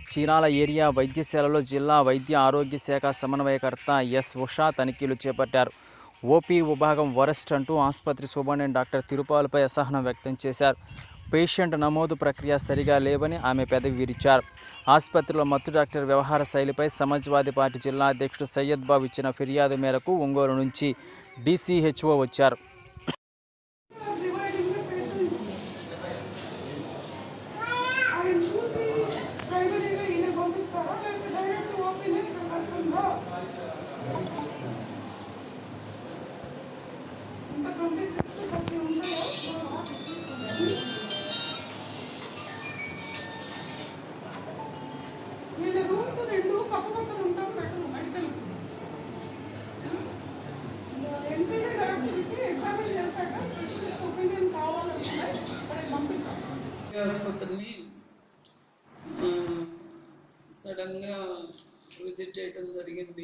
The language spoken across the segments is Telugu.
చీరాల ఏరియా వైద్యశాలలో జిల్లా వైద్య ఆరోగ్య శాఖ సమన్వయకర్త ఎస్ ఉషా తనిఖీలు చేపట్టారు ఓపీ విభాగం వరస్ట్ అంటూ ఆసుపత్రి సూపరింటెండెంట్ డాక్టర్ తిరుపాలపై అసహనం వ్యక్తం చేశారు పేషెంట్ నమోదు ప్రక్రియ సరిగా లేవని ఆమె పెదవి విరిచారు ఆసుపత్రిలో మత్తు డాక్టర్ వ్యవహార శైలిపై సమాజ్వాదీ పార్టీ జిల్లా అధ్యక్షుడు సయ్యద్ బాబు ఇచ్చిన ఫిర్యాదు మేరకు ఒంగోలు నుంచి డీసీహెచ్ఓ వచ్చారు dividing the patients. ఆయన చూసి ప్రైమరీగా ఈయన పంపిస్తారా లేకపోతే డైరెక్ట్ ఓపీనే ఇక్కడ వస్తుందా ఇంకా ట్వంటీ సిక్స్ టు థర్టీ ఉంటాయా వీళ్ళ రూమ్స్ రెండు పక్క పక్కన ఉంటాం పెట్టు మెడికల్ ఎన్సీడీ డాక్టర్కి ఎగ్జామిన్ చేశాక స్పెషలిస్ట్ ఒపీనియన్ కావాలంటే అక్కడికి పంపించాం ఆసుపత్రిని సడన్గా విజిట్ చేయటం జరిగింది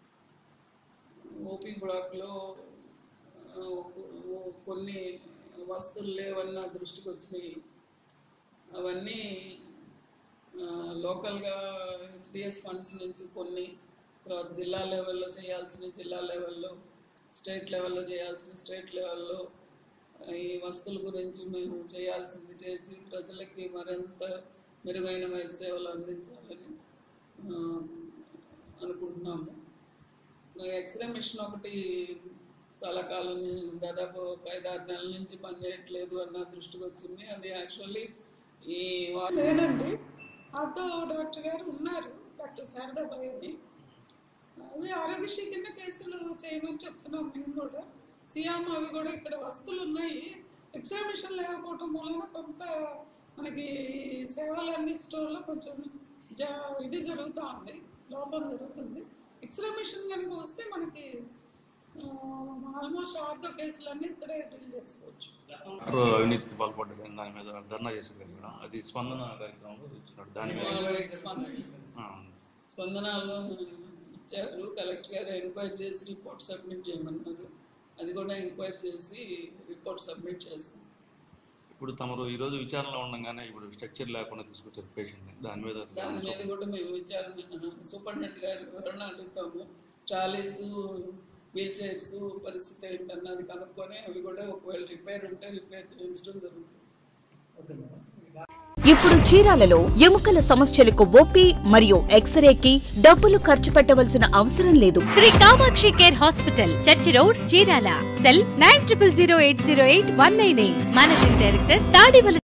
ఓపీ బ్లాక్లో ఆ, ఓ- కొన్ని వస్తువులు లేవని నా దృష్టికి వచ్చినాయి అవన్నీ ఆ, లోకల్గా హెచ్డిఎస్ ఫండ్స్ నుంచి కొన్ని తర్వాత జిల్లా లెవెల్లో చేయాల్సిన జిల్లా లెవెల్లో స్టేట్ లెవెల్లో చేయాల్సిన స్టేట్ లెవెల్లో ఈ వస్తువుల గురించి మేము చేయాల్సింది చేసి ప్రజలకి మరింత మెరుగైన వైద్య సేవలు అందించాలని ఆ, అనుకుంటున్నాము ఎక్స్రే మిషన్ ఒకటి చాలా కాలం దాదాపు ఒక ఐదారు నెలల నుంచి పనిచేయట్లేదు అని నా దృష్టికి వచ్చింది అది యాక్చువల్లీ ఈ వా- లేదండి ఆటో డాక్టర్ గారు ఉన్నారు డాక్టర్ శారదాబాయి అని అవి ఆరోగ్యశ్రీ కింద కేసులు చేయమని చెప్తున్నాం మేము కూడా సియామ్ అవి కూడా ఇక్కడ వస్తువులు ఉన్నాయి ఎగ్జామినేషన్ లేకపోవటం మూలన కొంత మనకి ఈ సేవలు అందించడం వల్ల కొంచెం జా ఇది జరుగుతూ ఉంది లోపం జరుగుతుంది ఎక్స్రే మిషన్ కనుక వస్తే మనకి ఆల్మోస్ట్ ఆర్థో కేసులన్నీ ఇక్కడే డీల్ చేసుకోవచ్చు ఎవరు అవినీతికి పాల్పడ్డారు దాని మీద ధర్నా చేశారు కదా మేడం అది స్పందన కార్యక్రమంలో ఇచ్చినాడు దాని మీద స్పందన ఆ, స్పందనలో ఇచ్చారు కలెక్టర్ గారు ఎంక్వైరీ చేసి రిపోర్ట్ సబ్మిట్ చేయమన్నారు అది కూడా ఎంక్వైరీ చేసి రిపోర్ట్ సబ్మిట్ చేస్తాం ఇప్పుడు తమరు ఈ రోజు విచారణలో ఉండగానే ఇప్పుడు స్ట్రక్చర్ లేకుండా తీసుకొచ్చారు పేషెంట్ని దాని మీద దాని మీద కూడా మేము విచారణ సూపరింటెండెంట్ గారి వివరణ అడుగుతాము ట్రాలీస్ వీల్ చైర్స్ పరిస్థితి ఏంటన్నది కనుక్కొని అవి కూడా ఒకవేళ రిపేర్ ఉంటే రిపేర్ చేయించడం జరుగుతుంది ఇప్పుడు చీరాలలో ఎముకల సమస్యలకు ఓపీ మరియు ఎక్స్రేకి డబ్బులు ఖర్చు పెట్టవలసిన అవసరం లేదు Sri Kamakshi care hospital church road Chirala cell nine triple zero eight zero eight one nine eight managing director తాడివల